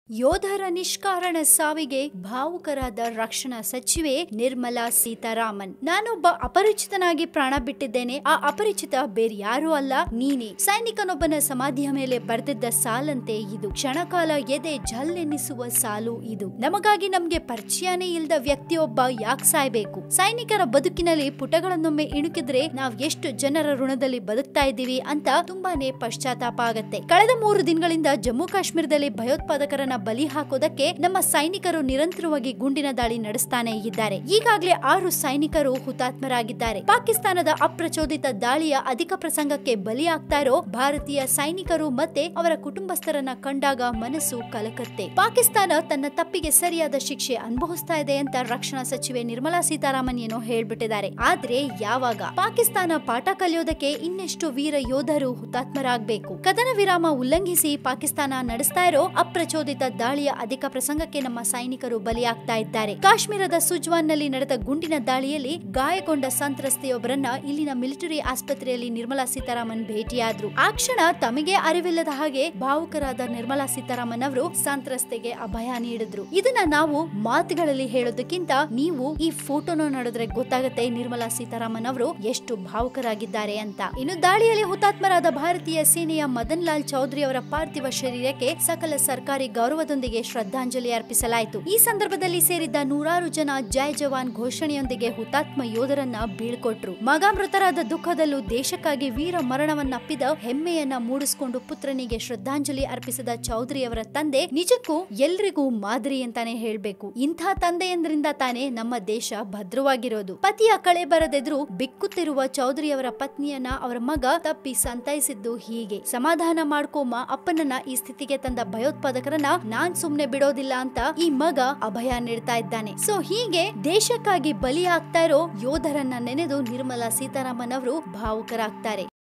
ಯೋಧರ ನಿಷ್ಕಾರಣ ಸಾವಿಗೆ ಭಾವುಕರಾದ ರಕ್ಷಣಾ ಸಚಿವೆ ನಿರ್ಮಲಾ ಸೀತಾರಾಮನ್ ನಾನೊಬ್ಬ ಅಪರಿಚಿತನಾಗಿ ಪ್ರಾಣ ಬಿಟ್ಟಿದ್ದೇನೆ ಆ ಅಪರಿಚಿತ ಬೇರ್ಯಾರೂ ಅಲ್ಲ ನೀನೇ ಸೈನಿಕನೊಬ್ಬನ ಸಮಾಧಿಯ ಮೇಲೆ ಬರೆದಿದ್ದ ಸಾಲಂತೆ ಇದು ಕ್ಷಣಕಾಲ ಎದೆ ಜಲ್ಲೆನ್ನಿಸುವ ಸಾಲು ಇದು ನಮಗಾಗಿ ನಮ್ಗೆ ಪರಿಚಯನೇ ಇಲ್ಲದ ವ್ಯಕ್ತಿಯೊಬ್ಬ ಯಾಕ್ ಸಾಯ್ಬೇಕು ಸೈನಿಕರ ಬದುಕಿನಲ್ಲಿ ಪುಟಗಳನ್ನೊಮ್ಮೆ ಇಣುಕಿದ್ರೆ ನಾವ್ ಎಷ್ಟು ಜನರ ಋಣದಲ್ಲಿ ಬದುಕ್ತಾ ಇದ್ದೀವಿ ಅಂತ ತುಂಬಾನೇ ಪಶ್ಚಾತ್ತಾಪ ಆಗತ್ತೆ ಕಳೆದ ಮೂರು ದಿನಗಳಿಂದ ಜಮ್ಮು ಕಾಶ್ಮೀರದಲ್ಲಿ ಭಯೋತ್ಪಾದಕರನ್ನ ಬಲಿ ಹಾಕೋದಕ್ಕೆ ನಮ್ಮ ಸೈನಿಕರು ನಿರಂತರವಾಗಿ ಗುಂಡಿನ ದಾಳಿ ನಡೆಸ್ತಾನೆ ಇದ್ದಾರೆ ಈಗಾಗಲೇ ಆರು ಸೈನಿಕರು ಹುತಾತ್ಮರಾಗಿದ್ದಾರೆ ಪಾಕಿಸ್ತಾನದ ಅಪ್ರಚೋದಿತ ದಾಳಿಯ ಅಧಿಕ ಪ್ರಸಂಗಕ್ಕೆ ಬಲಿಯಾಗ್ತಾ ಇರೋ ಭಾರತೀಯ ಸೈನಿಕರು ಮತ್ತೆ ಅವರ ಕುಟುಂಬಸ್ಥರನ್ನ ಕಂಡಾಗ ಮನಸ್ಸು ಕಲಕತ್ತೆ ಪಾಕಿಸ್ತಾನ ತನ್ನ ತಪ್ಪಿಗೆ ಸರಿಯಾದ ಶಿಕ್ಷೆ ಅನುಭವಿಸ್ತಾ ಇದೆ ಅಂತ ರಕ್ಷಣಾ ಸಚಿವೆ ನಿರ್ಮಲಾ ಸೀತಾರಾಮನ್ ಏನೋ ಹೇಳ್ಬಿಟ್ಟಿದ್ದಾರೆ ಆದ್ರೆ ಯಾವಾಗ ಪಾಕಿಸ್ತಾನ ಪಾಠ ಕಲಿಯೋದಕ್ಕೆ ಇನ್ನೆಷ್ಟು ವೀರ ಯೋಧರು ಹುತಾತ್ಮರಾಗಬೇಕು ಕದನ ವಿರಾಮ ಉಲ್ಲಂಘಿಸಿ ಪಾಕಿಸ್ತಾನ ನಡೆಸ್ತಾ ಇರೋ ಅಪ್ರಚೋದಿತ ದಾಳಿಯ ಅಧಿಕ ಪ್ರಸಂಗಕ್ಕೆ ನಮ್ಮ ಸೈನಿಕರು ಬಲಿಯಾಗ್ತಾ ಇದ್ದಾರೆ ಕಾಶ್ಮೀರದ ಸುಜ್ವಾನ್ ನಲ್ಲಿ ನಡೆದ ಗುಂಡಿನ ದಾಳಿಯಲ್ಲಿ ಗಾಯಗೊಂಡ ಸಂತ್ರಸ್ತೆಯೊಬ್ಬರನ್ನ ಇಲ್ಲಿನ ಮಿಲಿಟರಿ ಆಸ್ಪತ್ರೆಯಲ್ಲಿ ನಿರ್ಮಲಾ ಸೀತಾರಾಮನ್ ಭೇಟಿಯಾದ್ರು ಆ ಕ್ಷಣ ತಮಗೆ ಅರಿವಿಲ್ಲದ ಹಾಗೆ ಭಾವುಕರಾದ ನಿರ್ಮಲಾ ಸೀತಾರಾಮನ್ ಅವರು ಸಂತ್ರಸ್ತೆಗೆ ಅಭಯ ನೀಡಿದ್ರು ಇದನ್ನ ನಾವು ಮಾತುಗಳಲ್ಲಿ ಹೇಳೋದಕ್ಕಿಂತ ನೀವು ಈ ಫೋಟೋನ ನೋಡಿದ್ರೆ ಗೊತ್ತಾಗುತ್ತೆ ನಿರ್ಮಲಾ ಸೀತಾರಾಮನ್ ಅವರು ಎಷ್ಟು ಭಾವುಕರಾಗಿದ್ದಾರೆ ಅಂತ ಇನ್ನು ದಾಳಿಯಲ್ಲಿ ಹುತಾತ್ಮರಾದ ಭಾರತೀಯ ಸೇನೆಯ ಮದನ್ ಲಾಲ್ ಚೌಧರಿ ಅವರ ಪಾರ್ಥಿವ ಶರೀರಕ್ಕೆ ಸಕಲ ಸರ್ಕಾರಿ ಗೌರವದೊಂದಿಗೆ ಶ್ರದ್ಧಾಂಜಲಿ ಅರ್ಪಿಸಲಾಯಿತು ಈ ಸಂದರ್ಭದಲ್ಲಿ ಸೇರಿದ್ದ ನೂರಾರು ಜನ ಜೈ ಜವಾನ್ ಘೋಷಣೆಯೊಂದಿಗೆ ಹುತಾತ್ಮ ಯೋಧರನ್ನ ಬೀಳ್ಕೊಟ್ರು ಮಗ ಮೃತರಾದ ದುಃಖದಲ್ಲೂ ದೇಶಕ್ಕಾಗಿ ವೀರ ಮರಣವನ್ನಪ್ಪಿದ ಹೆಮ್ಮೆಯನ್ನ ಮೂಡಿಸಿಕೊಂಡು ಪುತ್ರನಿಗೆ ಶ್ರದ್ಧಾಂಜಲಿ ಅರ್ಪಿಸಿದ ಚೌಧರಿ ಅವರ ತಂದೆ ನಿಜಕ್ಕೂ ಎಲ್ರಿಗೂ ಮಾದರಿ ಅಂತಾನೆ ಹೇಳ್ಬೇಕು ಇಂಥ ತಂದೆಯಂದ್ರಿಂದ ತಾನೇ ನಮ್ಮ ದೇಶ ಭದ್ರವಾಗಿರೋದು ಪತಿಯ ಕಳೆ ಬರದೆದ್ರು ಬಿಕ್ಕುತ್ತಿರುವ ಚೌಧರಿ ಅವರ ಪತ್ನಿಯನ್ನ ಅವರ ಮಗ ತಪ್ಪಿ ಸಂತೈಸಿದ್ದು ಹೀಗೆ ಸಮಾಧಾನ ಮಾಡ್ಕೋಮ ಅಪ್ಪನನ್ನ ಈ ಸ್ಥಿತಿಗೆ ತಂದ ಭಯೋತ್ಪಾದಕರನ್ನ ನಾನ್ ಸುಮ್ನೆ ಬಿಡೋದಿಲ್ಲ ಅಂತ ಈ ಮಗ ಅಭಯ ನೀಡ್ತಾ ಇದ್ದಾನೆ ಸೊ ಹೀಗೆ ದೇಶಕ್ಕಾಗಿ ಬಲಿಯಾಗ್ತಾ ಇರೋ ಯೋಧರನ್ನ ನೆನೆದು ನಿರ್ಮಲಾ ಸೀತಾರಾಮನ್ ಅವರು ಭಾವುಕರಾಗ್ತಾರೆ